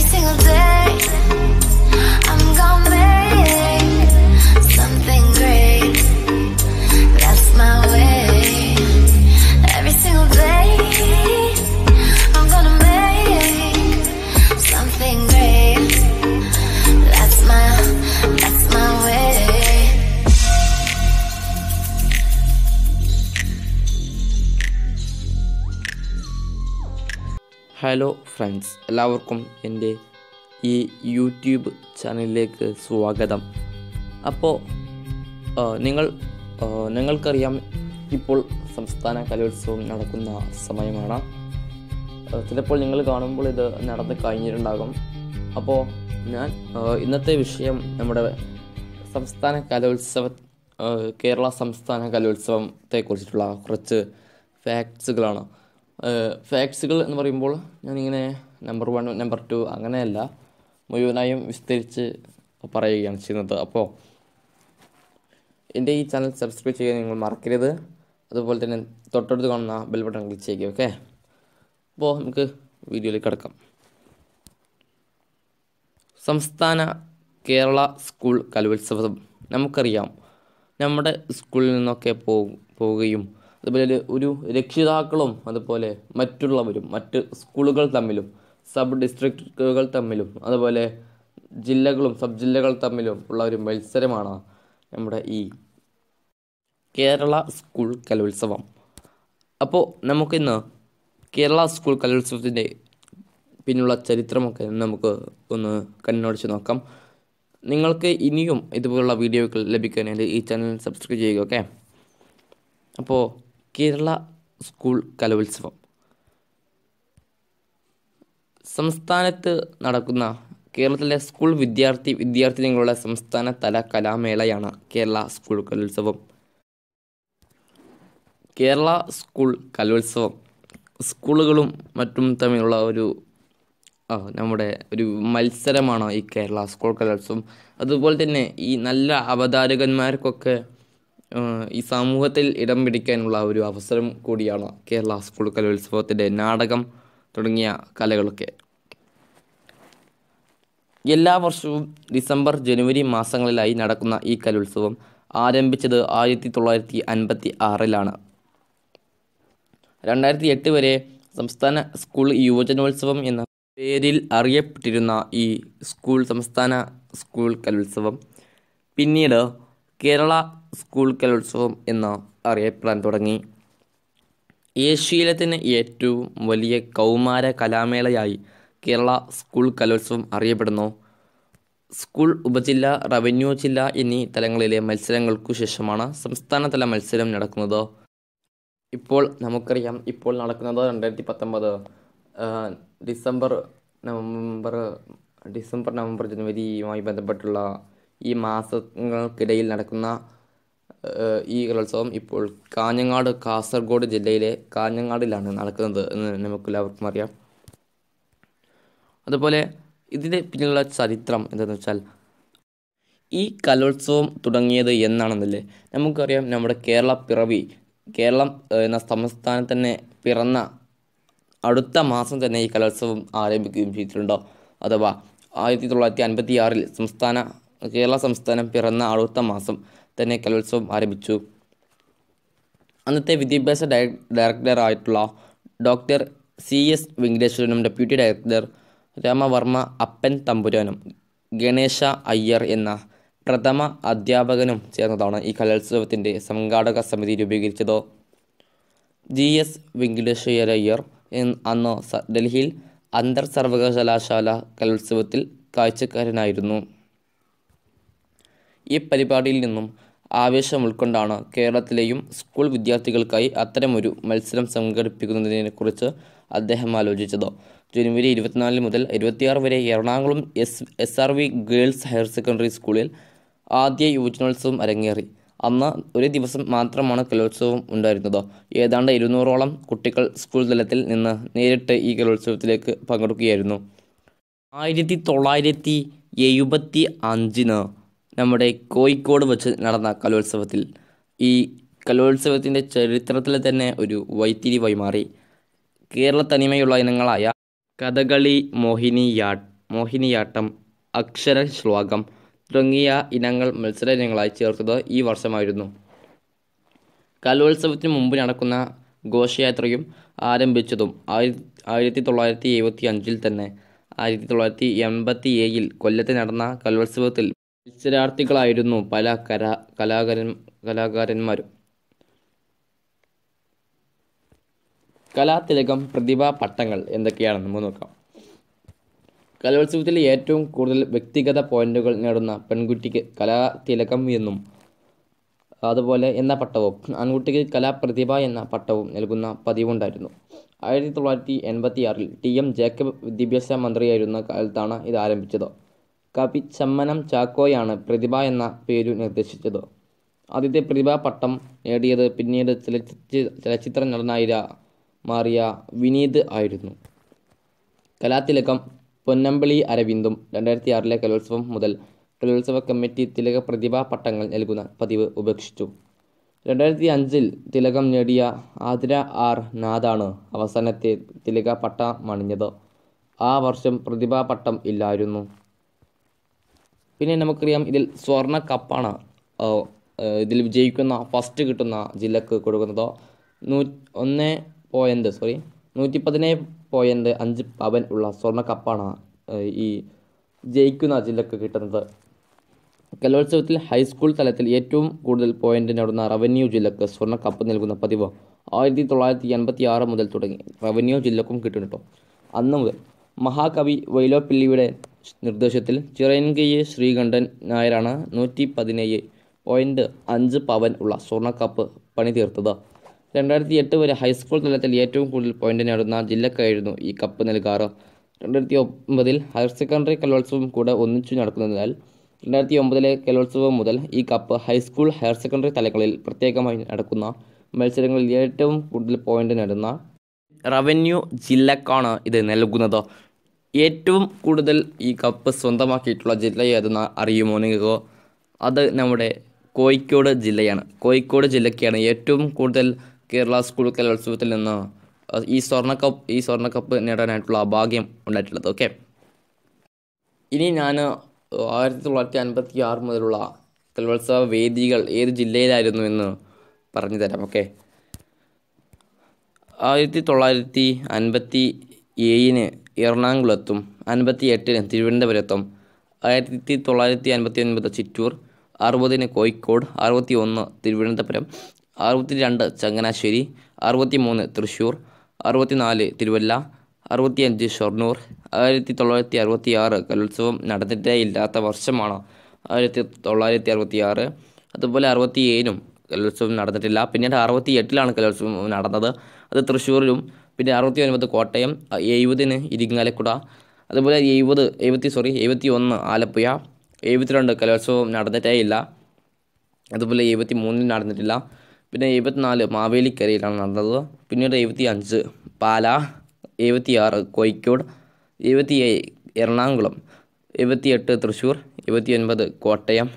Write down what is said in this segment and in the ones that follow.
single day, I'm gonna make something great. That's my way. Every single day, I'm gonna make something great. That's my, that's my way. Hello friends എല്ലാവർക്കും എൻ്റെ ഈ YouTube ചാനലിലേക്ക് സ്വാഗതം അപ്പോൾ ആ, നിങ്ങൾ ആ, നിങ്ങൾക്കറിയാം ഇപ്പോൾ സംസ്ഥാന കലോത്സവം നടക്കുന്ന സമയമാണ് ആ, ചിലപ്പോൾ നിങ്ങൾ കാണുമ്പോൾ ഇത് നടന്ന് കഴിഞ്ഞിട്ടുണ്ടാകും അപ്പോൾ ഞാൻ ആ, ഇന്നത്തെ വിഷയം നമ്മുടെ സംസ്ഥാന കലോത്സവ ആ, കേരള സംസ്ഥാന കലോത്സവത്തെ കുറിച്ചിട്ടുള്ള കുറച്ച് ഫാക്ട്സുകളാണ് ഫാക്ട്സുകൾ എന്ന് പറയുമ്പോൾ ഞാനിങ്ങനെ നമ്പർ വൺ നമ്പർ ടു അങ്ങനെയല്ല മുഴുവനായും വിസ്തരിച്ച് പറയുകയാണ് ചെയ്യുന്നത് അപ്പോൾ എൻ്റെ ഈ ചാനൽ സബ്സ്ക്രൈബ് ചെയ്യാൻ നിങ്ങൾ മറക്കരുത് അതുപോലെ തന്നെ തൊട്ടടുത്ത് കാണുന്ന ബെൽ ബട്ടൺ ക്ലിക്ക് ചെയ്യുക ഓക്കെ അപ്പോൾ നമുക്ക് വീഡിയോയിലേക്ക് കിടക്കാം സംസ്ഥാന കേരള സ്കൂൾ കലോത്സവം നമുക്കറിയാം നമ്മുടെ സ്കൂളിൽ നിന്നൊക്കെ പോ പോവുകയും അതുപോലെ ഒരു രക്ഷിതാക്കളും അതുപോലെ മറ്റുള്ളവരും മറ്റ് സ്കൂളുകൾ തമ്മിലും സബ് ഡിസ്ട്രിക്റ്റുകൾ തമ്മിലും അതുപോലെ ജില്ലകളും സബ് ജില്ലകൾ തമ്മിലും ഉള്ള ഒരു മത്സരമാണ് നമ്മുടെ ഈ കേരള സ്കൂൾ കലോത്സവം അപ്പോൾ നമുക്കിന്ന് കേരള സ്കൂൾ കലോത്സവത്തിൻ്റെ പിന്നുള്ള ചരിത്രമൊക്കെ നമുക്ക് ഒന്ന് കണ്ണോടിച്ച് നോക്കാം നിങ്ങൾക്ക് ഇനിയും ഇതുപോലുള്ള വീഡിയോകൾ ലഭിക്കാനായിട്ട് ഈ ചാനൽ സബ്സ്ക്രൈബ് ചെയ്യുക ഓക്കെ അപ്പോൾ കേരള സ്കൂൾ കലോത്സവം സംസ്ഥാനത്ത് നടക്കുന്ന കേരളത്തിലെ സ്കൂൾ വിദ്യാർത്ഥി വിദ്യാർത്ഥിനികളുടെ സംസ്ഥാന തല കലാമേളയാണ് കേരള സ്കൂൾ കലോത്സവം കേരള സ്കൂൾ കലോത്സവം സ്കൂളുകളും മറ്റും തമ്മിലുള്ള ഒരു ആ, നമ്മുടെ ഒരു മത്സരമാണ് ഈ കേരള സ്കൂൾ കലോത്സവം അതുപോലെ തന്നെ ഈ നല്ല അവതാരകന്മാർക്കൊക്കെ ആ, ഈ സമൂഹത്തിൽ ഇടം പിടിക്കാനുള്ള ഒരു അവസരം കൂടിയാണ് കേരള സ്കൂൾ കലോത്സവത്തിൻ്റെ നാടകം തുടങ്ങിയ കലകളൊക്കെ എല്ലാ വർഷവും ഡിസംബർ ജനുവരി മാസങ്ങളിലായി നടക്കുന്ന ഈ കലോത്സവം ആരംഭിച്ചത് ആയിരത്തി തൊള്ളായിരത്തി അൻപത്തി ആറിലാണ് രണ്ടായിരത്തി എട്ട് വരെ സംസ്ഥാന സ്കൂൾ യുവജനോത്സവം എന്ന പേരിൽ അറിയപ്പെട്ടിരുന്ന ഈ സ്കൂൾ സംസ്ഥാന സ്കൂൾ കലോത്സവം പിന്നീട് കേരള സ്കൂൾ കലോത്സവം എന്ന് അറിയപ്പെടാൻ തുടങ്ങി ഏഷ്യയിലെ തന്നെ ഏറ്റവും വലിയ കൗമാര കലാമേളയായി കേരള സ്കൂൾ കലോത്സവം അറിയപ്പെടുന്നു സ്കൂൾ ഉപജില്ല റവന്യൂ ജില്ല എന്നീ തലങ്ങളിലെ മത്സരങ്ങൾക്കു ശേഷമാണ് സംസ്ഥാനതല മത്സരം നടക്കുന്നത് ഇപ്പോൾ നമുക്കറിയാം ഇപ്പോൾ നടക്കുന്നത് രണ്ടായിരത്തി പത്തൊമ്പത് ഡിസംബർ നവംബർ ഡിസംബർ നവംബർ ജനുവരിയുമായി ബന്ധപ്പെട്ടുള്ള ഈ മാസങ്ങൾക്കിടയിൽ നടക്കുന്ന ഏഹ്, ഈ കലോത്സവം ഇപ്പോൾ കാഞ്ഞങ്ങാട് കാസർഗോഡ് ജില്ലയിലെ കാഞ്ഞങ്ങാടിലാണ് നടക്കുന്നത് എന്ന് നമുക്കെല്ലാവർക്കും അറിയാം അതുപോലെ ഇതിൻ്റെ പിന്നിലുള്ള ചരിത്രം എന്താണെന്ന് വെച്ചാൽ ഈ കലോത്സവം തുടങ്ങിയത് എന്നാണെന്നല്ലേ നമുക്കറിയാം നമ്മുടെ കേരള പിറവി കേരളം ഏഹ്, എന്ന സംസ്ഥാനം തന്നെ പിറന്ന അടുത്ത മാസം തന്നെ ഈ കലോത്സവം ആരംഭിക്കുകയും ചെയ്തിട്ടുണ്ടോ അഥവാ ആയിരത്തി തൊള്ളായിരത്തി അൻപത്തി ആറിൽ സംസ്ഥാന കേരള സംസ്ഥാനം പിറന്ന അടുത്ത മാസം തന്നെ കലോത്സവം ആരംഭിച്ചു അന്നത്തെ വിദ്യാഭ്യാസ ഡയ ഡയറക്ടറായിട്ടുള്ള ഡോക്ടർ സി എസ് വെങ്കടേശ്വരനും ഡെപ്യൂട്ടി ഡയറക്ടർ രാമവർമ്മ അപ്പൻ തമ്പുരാനും ഗണേശ അയ്യർ എന്ന പ്രഥമ അധ്യാപകനും ചേർന്നതാണ് ഈ കലോത്സവത്തിൻ്റെ സംഘാടക സമിതി രൂപീകരിച്ചത് ജി എസ് വെങ്കടേശ്വരയ്യർ എന്ന് അന്ന് സ- ഡൽഹിയിൽ അന്തർ സർവകലാശാല കലോത്സവത്തിൽ കാഴ്ചക്കാരനായിരുന്നു ഈ പരിപാടിയിൽ നിന്നും ആവേശം ഉൾക്കൊണ്ടാണ് കേരളത്തിലെയും സ്കൂൾ വിദ്യാർത്ഥികൾക്കായി അത്തരമൊരു മത്സരം സംഘടിപ്പിക്കുന്നതിനെക്കുറിച്ച് അദ്ദേഹം ആലോചിച്ചത് ജനുവരി ഇരുപത്തിനാല് മുതൽ ഇരുപത്തിയാറ് വരെ Ernakulam S S R V girls higher secondary സ്കൂളിൽ ആദ്യ യുവജനോത്സവം അരങ്ങേറി അന്ന് ഒരു ദിവസം മാത്രമാണ് കലോത്സവം ഉണ്ടായിരുന്നത് ഏതാണ്ട് ഇരുന്നൂറോളം കുട്ടികൾ സ്കൂൾ തലത്തിൽ നിന്ന് നേരിട്ട് ഈ കലോത്സവത്തിലേക്ക് പങ്കെടുക്കുകയായിരുന്നു ആയിരത്തി തൊള്ളായിരത്തി എഴുപത്തി അഞ്ചിന് നമ്മുടെ കോഴിക്കോട് വെച്ച് നടന്ന കലോത്സവത്തിൽ ഈ കലോത്സവത്തിൻ്റെ ചരിത്രത്തിൽ തന്നെ ഒരു വൈത്തിരിവായി മാറി കേരള തനിമയുള്ള ഇനങ്ങളായ കഥകളി മോഹിനിയാട്ടം മോഹിനിയാട്ടം അക്ഷര ശ്ലോകം തുടങ്ങിയ ഇനങ്ങൾ മത്സര ഇനങ്ങളായി ചേർത്തത് ഈ വർഷമായിരുന്നു കലോത്സവത്തിന് മുമ്പ് നടക്കുന്ന ഘോഷയാത്രയും ആരംഭിച്ചതും ആയിരത്തി ആയിരത്തി തൊള്ളായിരത്തി എഴുപത്തി അഞ്ചിൽ തന്നെ ആയിരത്തി തൊള്ളായിരത്തി എൺപത്തി ഏഴിൽ കൊല്ലത്ത് നടന്ന കലോത്സവത്തിൽ മത്സരാർത്ഥികളായിരുന്നു പല കലാ കലാകാരൻ കലാകാരന്മാരും കലാതിലകം പ്രതിഭാ പട്ടങ്ങൾ എന്തൊക്കെയാണെന്ന് നമുക്ക് നോക്കാം കലോത്സവത്തിൽ ഏറ്റവും കൂടുതൽ വ്യക്തിഗത പോയിന്റുകൾ നേടുന്ന പെൺകുട്ടിക്ക് കലാതിലകം എന്നും അതുപോലെ എന്ന പട്ടവും ആൺകുട്ടിക്ക് കലാപ്രതിഭ എന്ന പട്ടവും നൽകുന്ന പതിവുണ്ടായിരുന്നു ആയിരത്തി തൊള്ളായിരത്തി എൺപത്തി ആറിൽ ടി എം ജേക്കബ് വിദ്യാഭ്യാസ മന്ത്രിയായിരുന്ന കാലത്താണ് ഇത് ആരംഭിച്ചത് കവി ചമ്മനം ചാക്കോയാണ് പ്രതിഭ എന്ന പേരു നിർദ്ദേശിച്ചത് ആദ്യത്തെ പ്രതിഭാ പട്ടം നേടിയത് പിന്നീട് ചലച്ചിത്ര ചലച്ചിത്ര നടനായി മാറിയ വിനീത് ആയിരുന്നു കലാതിലകം പൊന്നമ്പളി അരവിന്ദും രണ്ടായിരത്തി ആറിലെ കലോത്സവം മുതൽ കലോത്സവ കമ്മിറ്റി തിലക പ്രതിഭാ പട്ടങ്ങൾ നൽകുന്ന പതിവ് ഉപേക്ഷിച്ചു രണ്ടായിരത്തി അഞ്ചിൽ തിലകം നേടിയ ആതിര ആർ നാഥാണ് അവസാനത്തെ തിലക പട്ടമണിഞ്ഞത് ആ വർഷം പ്രതിഭാ പട്ടം ഇല്ലായിരുന്നു പിന്നെ നമുക്കറിയാം ഇതിൽ സ്വർണ്ണ കപ്പാണ് ആ, ആ, ഇതിൽ വിജയിക്കുന്ന ഫസ്റ്റ് കിട്ടുന്ന ജില്ലക്ക് കൊടുക്കുന്നത് നൂ ഒന്ന് പോയിൻ്റ് സോറി നൂറ്റി പതിനേഴ് പോയിൻ്റ് അഞ്ച് പവൻ ഉള്ള സ്വർണ്ണ കപ്പാണ് ആ, ഈ ജയിക്കുന്ന ജില്ലക്ക് കിട്ടുന്നത് കലോത്സവത്തിൽ ഹൈസ്കൂൾ തലത്തിൽ ഏറ്റവും കൂടുതൽ പോയിന്റ് നേടുന്ന റവന്യൂ ജില്ലക്ക് സ്വർണ്ണ കപ്പ് നൽകുന്ന പതിവ് ആയിരത്തി തൊള്ളായിരത്തി എൺപത്തി ആറ് മുതൽ തുടങ്ങി റവന്യൂ ജില്ലക്കും കിട്ടും കേട്ടോ അന്ന് മുതൽ മഹാകവി വൈലോപ്പിള്ളിയുടെ നിർദ്ദേശത്തിൽ ചിറയൻകയ്യ് ശ്രീകണ്ഠൻ നായരാണ് നൂറ്റി പതിനേഴ് പോയിന്റ് അഞ്ച് പവൻ ഉള്ള സ്വർണ്ണ കപ്പ് പണി തീർത്തത് രണ്ടായിരത്തി എട്ട് വരെ ഹൈസ്കൂൾ തലത്തിൽ ഏറ്റവും കൂടുതൽ പോയിന്റ് നേടുന്ന ജില്ലക്കായിരുന്നു ഈ കപ്പ് നൽകാറ് രണ്ടായിരത്തി ഒമ്പതിൽ ഹയർ സെക്കൻഡറി കലോത്സവം കൂടെ ഒന്നിച്ചു നടക്കുന്നതിനാൽ രണ്ടായിരത്തി ഒമ്പതിലെ കലോത്സവം മുതൽ ഈ കപ്പ് ഹൈസ്കൂൾ ഹയർ സെക്കൻഡറി തലങ്ങളിൽ പ്രത്യേകമായി നടക്കുന്ന മത്സരങ്ങളിൽ ഏറ്റവും കൂടുതൽ പോയിന്റ് നേടുന്ന റവന്യൂ ജില്ലക്കാണ് ഇത് നൽകുന്നത് ഏറ്റവും കൂടുതൽ ഈ കപ്പ് സ്വന്തമാക്കിയിട്ടുള്ള ജില്ല ഏതെന്ന് അറിയുമോ നിങ്ങൾക്ക് അത് നമ്മുടെ കോഴിക്കോട് ജില്ലയാണ് കോഴിക്കോട് ജില്ലയ്ക്കാണ് ഏറ്റവും കൂടുതൽ കേരള സ്കൂൾ കലോത്സവത്തിൽ നിന്ന് അഹ് ഈ സ്വർണ്ണ കപ്പ് ഈ സ്വർണ്ണ കപ്പ് നേടാനായിട്ടുള്ള ഭാഗ്യം ഉണ്ടായിട്ടുള്ളത് ഓക്കെ ഇനി ഞാൻ ആയിരത്തി തൊള്ളായിരത്തി അൻപത്തി ആറ് മുതലുള്ള കലോത്സവ വേദികൾ ഏത് ജില്ലയിലായിരുന്നു എന്ന് പറഞ്ഞു തരാം ഓക്കെ ആയിരത്തി തൊള്ളായിരത്തി അൻപത്തി ഏഴിന് എറണാകുളത്തും അൻപത്തി എട്ടിന് തിരുവനന്തപുരത്തും ആയിരത്തി തൊള്ളായിരത്തി അൻപത്തി ഒൻപത് ചിറ്റൂർ അറുപതിന് കോഴിക്കോട് അറുപത്തി ഒന്ന് തിരുവനന്തപുരം അറുപത്തി രണ്ട് ചങ്ങനാശ്ശേരി അറുപത്തി മൂന്ന് തൃശ്ശൂർ അറുപത്തിനാല് തിരുവല്ല അറുപത്തിയഞ്ച് ഷൊർണൂർ ആയിരത്തി തൊള്ളായിരത്തി അറുപത്തി ആറ് കലോത്സവം നടന്നിട്ടേ ഇല്ലാത്ത വർഷമാണ് ആയിരത്തി തൊള്ളായിരത്തി അറുപത്തി ആറ് അതുപോലെ അറുപത്തി ഏഴിനും കലോത്സവം നടന്നിട്ടില്ല പിന്നീട് അറുപത്തി എട്ടിലാണ് കലോത്സവം നടന്നത് അത് തൃശ്ശൂരിലും പിന്നെ അറുപത്തി ഒൻപത് കോട്ടയം എഴുപതിന് ഇരിങ്ങാലക്കുട അതുപോലെ എഴുപത് എഴുപത്തി സോറി എഴുപത്തി ഒന്ന് ആലപ്പുഴ എഴുപത്തിരണ്ട് കലോത്സവം നടന്നിട്ടേ ഇല്ല അതുപോലെ എഴുപത്തി മൂന്നിൽ നടന്നിട്ടില്ല പിന്നെ എഴുപത്തിനാല് മാവേലിക്കരയിലാണ് നടന്നത് പിന്നീട് എഴുപത്തി അഞ്ച് പാല എഴുപത്തി ആറ് കോഴിക്കോട് എഴുപത്തി ഏഴ് എറണാകുളം എഴുപത്തിയെട്ട് തൃശ്ശൂർ എഴുപത്തി ഒൻപത് കോട്ടയം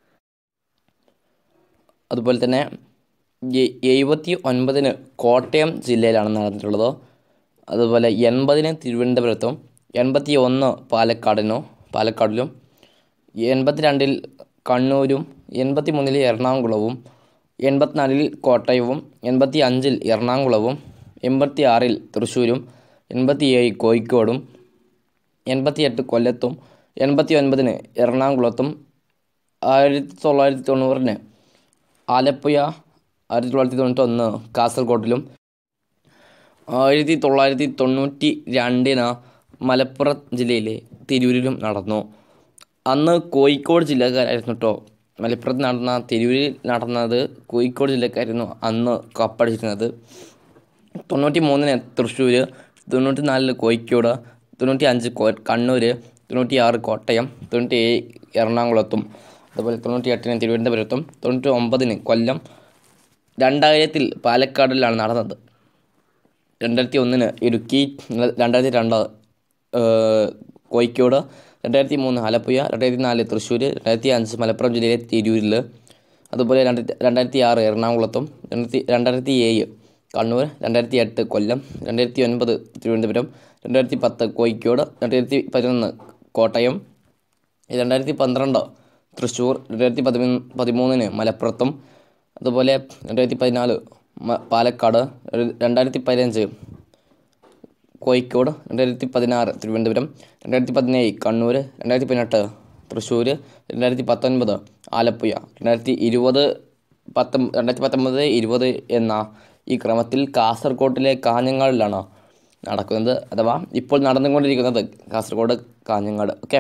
അതുപോലെ തന്നെ എ- എഴുപത്തി ഒൻപതിന് കോട്ടയം ജില്ലയിലാണ് നടന്നിട്ടുള്ളത് അതുപോലെ എൺപതിന് തിരുവനന്തപുരത്തും എൺപത്തി ഒന്ന് പാലക്കാടിനോ പാലക്കാടിലും എൺപത്തിരണ്ടിൽ കണ്ണൂരും എൺപത്തി മൂന്നിൽ എറണാകുളവും എൺപത്തിനാലിൽ കോട്ടയവും എൺപത്തി അഞ്ചിൽ എറണാകുളവും എൺപത്തി ആറിൽ തൃശ്ശൂരും എൺപത്തി ഏഴ് കോഴിക്കോടും എൺപത്തിയെട്ട് കൊല്ലത്തും എൺപത്തി ഒൻപതിന് എറണാകുളത്തും ആയിരത്തി തൊള്ളായിരത്തി തൊണ്ണൂറിന് ആലപ്പുഴ ആയിരത്തി തൊള്ളായിരത്തി തൊണ്ണൂറ്റൊന്ന് കാസർഗോഡിലും ആയിരത്തി തൊള്ളായിരത്തി തൊണ്ണൂറ്റി രണ്ടിന് മലപ്പുറം ജില്ലയിലെ തിരൂരിലും നടന്നു അന്ന് കോഴിക്കോട് ജില്ലക്കാരായിരുന്നു കേട്ടോ മലപ്പുറത്ത് നടന്ന തിരൂരിൽ നടന്നത് കോഴിക്കോട് ജില്ലക്കാരായിരുന്നു അന്ന് കപ്പടിച്ചിരുന്നത് തൊണ്ണൂറ്റി മൂന്നിന് തൃശ്ശൂർ തൊണ്ണൂറ്റി നാലിന് കോഴിക്കോട് തൊണ്ണൂറ്റി അഞ്ച് കോ കണ്ണൂർ തൊണ്ണൂറ്റി ആറ് കോട്ടയം തൊണ്ണൂറ്റി ഏഴ് എറണാകുളത്തും അതുപോലെ തൊണ്ണൂറ്റി എട്ടിന് തിരുവനന്തപുരത്തും തൊണ്ണൂറ്റി ഒമ്പതിന് കൊല്ലം രണ്ടായിരത്തിൽ പാലക്കാടിലാണ് നടന്നത് രണ്ടായിരത്തി ഒന്നിന് ഇടുക്കി രണ്ടായിരത്തി രണ്ട് ഏഹ്, കോഴിക്കോട് രണ്ടായിരത്തി മൂന്ന് ആലപ്പുഴ രണ്ടായിരത്തി നാല് തൃശ്ശൂർ രണ്ടായിരത്തി അഞ്ച് മലപ്പുറം ജില്ലയിലെ തിരൂരിൽ അതുപോലെ രണ്ടായിരത്തി രണ്ടായിരത്തി ആറ് എറണാകുളത്തും രണ്ടായിരത്തി രണ്ടായിരത്തി ഏഴ് കണ്ണൂർ രണ്ടായിരത്തി എട്ട് കൊല്ലം രണ്ടായിരത്തി ഒൻപത് തിരുവനന്തപുരം രണ്ടായിരത്തി പത്ത് കോഴിക്കോട് രണ്ടായിരത്തി പതിനൊന്ന് കോട്ടയം രണ്ടായിരത്തി പന്ത്രണ്ട് തൃശ്ശൂർ രണ്ടായിരത്തി പതിമൂന്ന് പതിമൂന്നിന് മലപ്പുറത്തും അതുപോലെ രണ്ടായിരത്തി പതിനാല് മ- പാലക്കാട് രണ്ടായിരത്തി പതിനഞ്ച് കോഴിക്കോട് രണ്ടായിരത്തി പതിനാറ് തിരുവനന്തപുരം രണ്ടായിരത്തി പതിനേഴ് കണ്ണൂർ രണ്ടായിരത്തി പതിനെട്ട് തൃശ്ശൂർ രണ്ടായിരത്തി പത്തൊൻപത് ആലപ്പുഴ രണ്ടായിരത്തി ഇരുപത് പത്തൊ രണ്ടായിരത്തി പത്തൊമ്പത് ഇരുപത് എന്ന ഈ ക്രമത്തിൽ കാസർഗോട്ടിലെ കാഞ്ഞങ്ങാടിലാണ് നടക്കുന്നത് അഥവാ ഇപ്പോൾ നടന്നുകൊണ്ടിരിക്കുന്നത് കാസർഗോഡ് കാഞ്ഞങ്ങാട് ഓക്കെ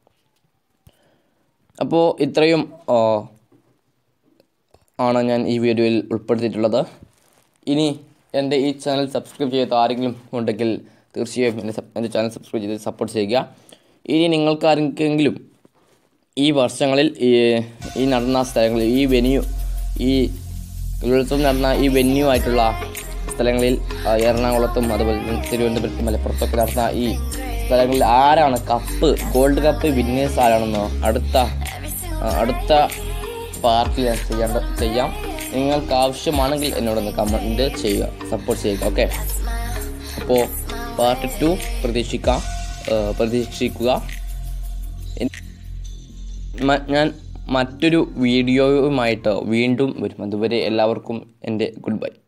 അപ്പോൾ ഇത്രയും ആ, ആണ് ഞാൻ ഈ വീഡിയോയിൽ ഉൾപ്പെടുത്തിയിട്ടുള്ളത് ഇനി എൻ്റെ ഈ ചാനൽ സബ്സ്ക്രൈബ് ചെയ്യാത്ത ആരെങ്കിലും ഉണ്ടെങ്കിൽ തീർച്ചയായും എൻ്റെ സബ്- എൻ്റെ ചാനൽ സബ്സ്ക്രൈബ് ചെയ്ത് സപ്പോർട്ട് ചെയ്യുക ഇനി നിങ്ങൾക്ക് ആർക്കെങ്കിലും ഈ വർഷങ്ങളിൽ ഈ ഈ നടന്ന സ്ഥലങ്ങളിൽ ഈ വെന്യൂ ഈ കലോത്സവം നടന്ന ഈ വെന്യൂ ആയിട്ടുള്ള സ്ഥലങ്ങളിൽ ആ, എറണാകുളത്തും അതുപോലെ തന്നെ തിരുവനന്തപുരത്തും മലപ്പുറത്തൊക്കെ നടന്ന ഈ സ്ഥലങ്ങളിൽ ആരാണ് കപ്പ് ഗോൾഡ് കപ്പ് വിന്നേഴ്സ് ആരാണെന്നോ അടുത്ത ആ, അടുത്ത പാർട്ടിൽ ഞാൻ ചെയ്യേണ്ട ചെയ്യാം നിങ്ങൾക്ക് ആവശ്യമാണെങ്കിൽ എന്നോടൊന്ന് കമൻറ്റ് ചെയ്യുക സപ്പോർട്ട് ചെയ്യുക ഓക്കെ അപ്പോൾ പാർട്ട് ടു പ്രതീക്ഷിക്കാം ആ, പ്രതീക്ഷിക്കുക എൻ- മ- ഞാൻ മറ്റൊരു വീഡിയോയുമായിട്ട് വീണ്ടും വരും അതുവരെ എല്ലാവർക്കും എൻ്റെ ഗുഡ് ബൈ